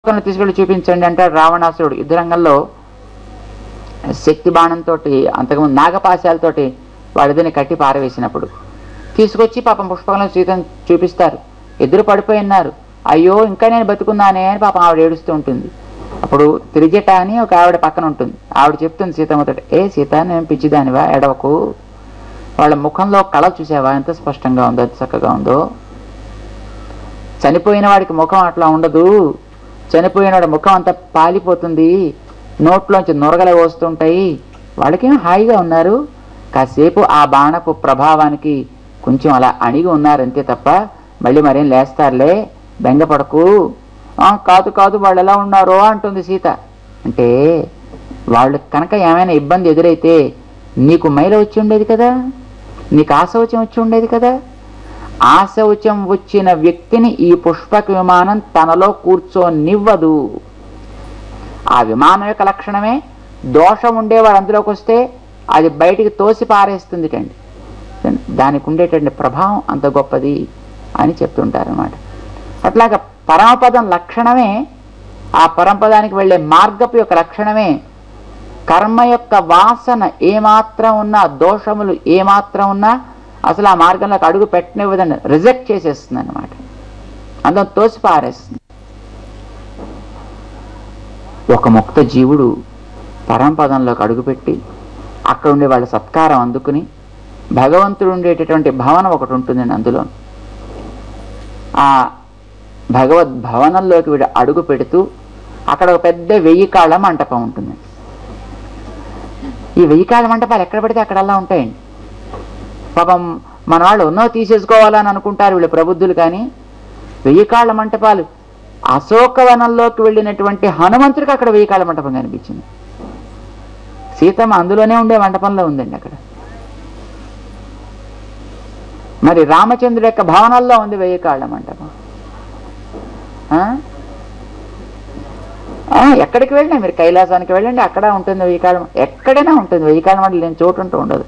ఒకరిని తీసుకెళ్ళి చూపించండి అంటాడు రావణాసురుడు యుద్ధరంగంలో శక్తి బాణంతో అంతకుముందు నాగపాశాలతోటి వాళ్ళిద్దరిని కట్టి పారవేసినప్పుడు తీసుకొచ్చి పాపం పుష్పకంలో సీతను చూపిస్తారు ఎదురు పడిపోయి ఉన్నారు అయ్యో ఇంకా నేను బతుకున్నానే అని పాపం ఆవిడ ఏడుస్తూ ఉంటుంది అప్పుడు త్రిజట అని ఒక ఆవిడ పక్కన ఉంటుంది ఆవిడ చెప్తుంది సీతమ్మతో ఏ సీత నేను పిచ్చిదానివా ఎడవకు వాళ్ళ ముఖంలో కళ చూసావా ఎంత స్పష్టంగా ఉందో ఎంత చక్కగా ఉందో చనిపోయిన వాడికి ముఖం అట్లా ఉండదు చనిపోయిన వాడి ముఖం అంతా పాలిపోతుంది నోట్లోంచి నొరగలు వస్తుంటాయి వాళ్ళకేం హాయిగా ఉన్నారు కాసేపు ఆ బాణపు ప్రభావానికి కొంచెం అలా అణిగి ఉన్నారు అంతే తప్ప మళ్ళీ మరేం లేస్తారులే బెంగపడకు "ఆ, కాదు కాదు వాళ్ళు ఎలా ఉన్నారో అంటుంది సీత అంటే వాళ్ళు కనుక ఏమైనా ఇబ్బంది ఎదురైతే నీకు మైల వచ్చి ఉండేది కదా నీకు ఆశవచం వచ్చి ఉండేది కదా ఆశౌచం వచ్చిన వ్యక్తిని ఈ పుష్పక విమానం తనలో కూర్చోనివ్వదు ఆ విమానం యొక్క లక్షణమే దోషం ఉండేవాడు అందులోకి వస్తే అది బయటికి తోసి పారేస్తుంది టండి దానికి ఉండేటువంటి ప్రభావం అంత గొప్పది అని చెప్తుంటారనమాట అట్లాగా పరమపదం లక్షణమే ఆ పరమపదానికి వెళ్ళే మార్గపు యొక్క లక్షణమే కర్మ యొక్క వాసన ఏమాత్రం ఉన్నా దోషములు ఏమాత్రం ఉన్నా అసలు ఆ మార్గంలోకి అడుగు పెట్టనివ్వదని రిజెక్ట్ చేసేస్తుంది అనమాట అందరం తోసి పారేస్తుంది ఒక ముక్త జీవుడు పరంపదంలోకి అడుగుపెట్టి అక్కడ ఉండే వాళ్ళ సత్కారం అందుకుని భగవంతుడు ఉండేటటువంటి భవనం ఒకటి ఉంటుందండి అందులో ఆ భగవద్ భవనంలోకి వీడు అడుగు పెడుతూ అక్కడ ఒక పెద్ద వెయ్యి కాళ్ళ మంటపం ఉంటుంది ఈ వెయ్యి కాళ్ళ మంటపాలు ఎక్కడ పడితే అక్కడల్లా ఉంటాయండి పాపం మన వాళ్ళు ఉన్నో తీసేసుకోవాలని అనుకుంటారు వీళ్ళు ప్రబుద్ధులు కానీ వెయ్యి కాళ్ళ మంటపాలు అశోకవనంలోకి వెళ్ళినటువంటి హనుమంతుడికి అక్కడ వెయ్యి కాళ్ళ మంటపం కనిపించింది సీతమ్మ అందులోనే ఉండే మంటపంలో ఉందండి అక్కడ మరి రామచంద్రుడి యొక్క భవనాల్లో ఉంది వెయ్యి కాళ్ళ మంటపం ఆ? ఆ, ఎక్కడికి వెళ్ళినా మీరు కైలాసానికి వెళ్ళండి అక్కడ ఉంటుంది వెయ్యి కాళ్ళ ఎక్కడైనా ఉంటుంది వెయ్యి కాళ్ళ మంటలు లేని చోటు ఉంటూ ఉండదు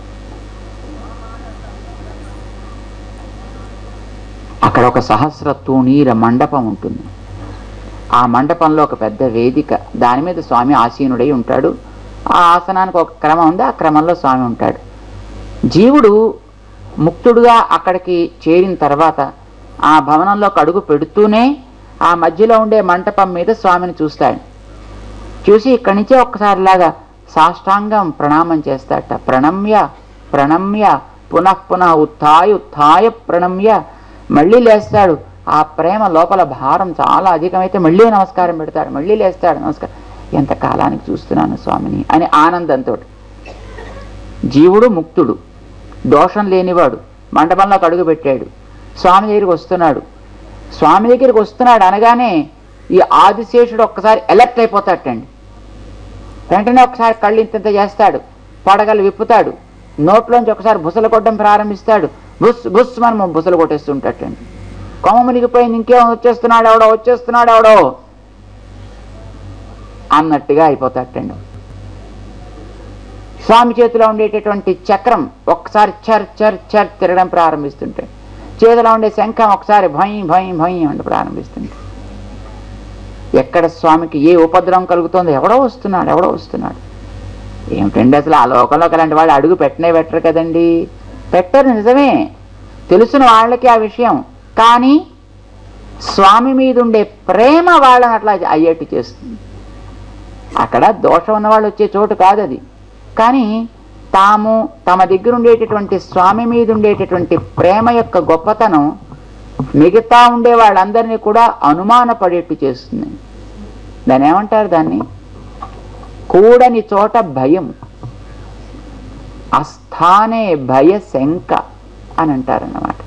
అక్కడ ఒక సహస్ర తూణీర మండపం ఉంటుంది ఆ మండపంలో ఒక పెద్ద వేదిక దాని మీద స్వామి ఆసీనుడై ఉంటాడు ఆ ఆసనానికి ఒక క్రమం ఉంది ఆ క్రమంలో స్వామి ఉంటాడు జీవుడు ముక్తుడుగా అక్కడికి చేరిన తర్వాత ఆ భవనంలోకి అడుగు పెడుతూనే ఆ మధ్యలో ఉండే మంటపం మీద స్వామిని చూస్తాడు చూసి ఇక్కడి నుంచే ఒక్కసారిలాగా సాష్టాంగం ప్రణామం చేస్తాడట ప్రణమ్య ప్రణమ్య పునః పునః ఉత్థాయ ఉత్థాయ ప్రణమ్య మళ్ళీ లేస్తాడు ఆ ప్రేమ లోపల భారం చాలా అధికమైతే మళ్ళీ నమస్కారం పెడతాడు మళ్ళీ లేస్తాడు నమస్కారం ఎంత కాలానికి చూస్తున్నాను స్వామిని అని ఆనందంతో జీవుడు ముక్తుడు దోషం లేనివాడు మండపంలోకి అడుగు పెట్టాడు స్వామి దగ్గరికి వస్తున్నాడు స్వామి దగ్గరికి వస్తున్నాడు అనగానే ఈ ఆదిశేషుడు ఒక్కసారి ఎలర్ట్ అయిపోతాడటండి వెంటనే ఒకసారి కళ్ళు ఇంత చేస్తాడు పడగలు విప్పుతాడు నోట్లోంచి ఒకసారి బుసలు కొట్టడం ప్రారంభిస్తాడు బుస్ బుస్ మనం బుసలు కొట్టేస్తుంటాటండి కొమ్మ మునిగిపోయింది ఇంకేం వచ్చేస్తున్నాడు ఎవడో వచ్చేస్తున్నాడు ఎవడో అన్నట్టుగా అయిపోతాటండి స్వామి చేతిలో ఉండేటటువంటి చక్రం ఒక్కసారి చర్ చర్ చర్ తిరగడం ప్రారంభిస్తుంటాడు చేతిలో ఉండే శంఖం ఒకసారి భయం భయం భయం అంటే ప్రారంభిస్తుంది ఎక్కడ స్వామికి ఏ ఉపద్రవం కలుగుతుందో ఎవడో వస్తున్నాడు ఎవడో వస్తున్నాడు ఏమిటండి అసలు ఆ లోకంలోకి అలాంటి వాళ్ళు అడుగు పెట్టనే పెట్టరు కదండి పెట్టరు నిజమే తెలుసున వాళ్ళకి ఆ విషయం కానీ స్వామి మీద ఉండే ప్రేమ వాళ్ళని అట్లా అయ్యేట్టు చేస్తుంది అక్కడ దోషం ఉన్న వాళ్ళు వచ్చే చోటు కాదు అది కానీ తాము తమ దగ్గర ఉండేటటువంటి స్వామి మీద ఉండేటటువంటి ప్రేమ యొక్క గొప్పతనం మిగతా ఉండే వాళ్ళందరినీ కూడా అనుమానపడేట్టు చేస్తుంది దాన్ని ఏమంటారు దాన్ని కూడని చోట భయం అస్థానే భయ శంక అని అంటారన్నమాట